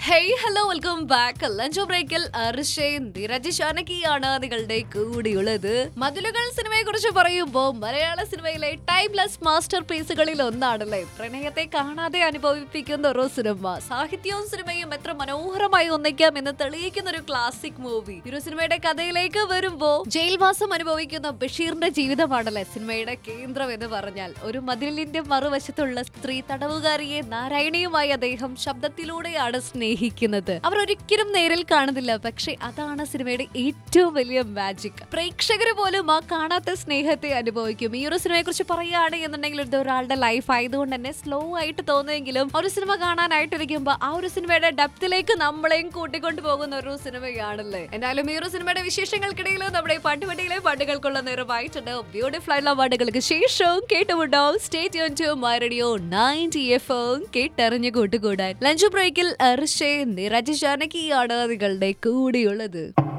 hey hello welcome back lunch ബ്രേക്കിൽ അർഷയും നിരജ് ഷാനകിയാണ് നിങ്ങളുടെ കൂടിയുള്ളത് മതിലുകൾ സിനിമയെ കുറിച്ച് പറയുമ്പോൾ മലയാള സിനിമയിലെ ടൈംലെസ് മാസ്റ്റർ പീസുകളിൽ ഒന്നാണല്ലേ പ്രണയത്തെ കാണാതെ അനുഭവിപ്പിക്കുന്ന ഒരു സിനിമ സാഹിത്യവും സിനിമയും എത്ര മനോഹരമായി ഒന്നിക്കാം എന്ന് തെളിയിക്കുന്ന ഒരു ക്ലാസിക് മൂവി ഒരു സിനിമയുടെ കഥയിലേക്ക് വരുമ്പോ ജയിൽവാസം അനുഭവിക്കുന്ന ബഷീറിന്റെ ജീവിതമാണല്ലേ സിനിമയുടെ കേന്ദ്രം എന്ന് പറഞ്ഞാൽ ഒരു മതിലിന്റെ മറുവശത്തുള്ള സ്ത്രീ തടവുകാരിയെ നാരായണിയുമായി അദ്ദേഹം ശബ്ദത്തിലൂടെയാണ് സ്നേഹിക്കുന്നത് അവർ ഒരിക്കലും നേരിൽ കാണുന്നില്ല പക്ഷെ അതാണ് സിനിമയുടെ ഏറ്റവും വലിയ മാജിക് പ്രേക്ഷകർ പോലും ആ കാണാത്ത സ്നേഹത്തെ അനുഭവിക്കും ഈ ഒരു സിനിമയെ കുറിച്ച് പറയുകയാണ് എന്നുണ്ടെങ്കിൽ ഇത് ഒരാളുടെ ലൈഫ് ആയതുകൊണ്ട് തന്നെ സ്ലോ ആയിട്ട് തോന്നുമെങ്കിലും ഒരു സിനിമ കാണാനായിട്ടിരിക്കുമ്പോൾ ആ ഒരു സിനിമയുടെ ഡെപ്തിലേക്ക് നമ്മളെയും കൂട്ടിക്കൊണ്ടു പോകുന്ന ഒരു സിനിമയാണല്ലേ എന്തായാലും ഈ ഒരു സിനിമയുടെ വിശേഷങ്ങൾക്കിടയിൽ നമ്മുടെ ഈ പാട്ടുപെട്ടിയിലെ പാട്ടുകൾക്കുള്ള നേരമായിട്ടുണ്ട് ബ്യൂട്ടിഫുൾ ആയിട്ടുള്ള പാട്ടുകൾക്ക് ശേഷവും കേട്ടുമുണ്ടാവും stay tune to my radio ninety F കേട്ടറിഞ്ഞ് കൂട്ടുകൂടാൻ ലഞ്ച് ബ്രേക്കിൽ അർഷേ നിരജ് ജാനകിയാണ് നിങ്ങളുടെ കൂടെയുള്ളത്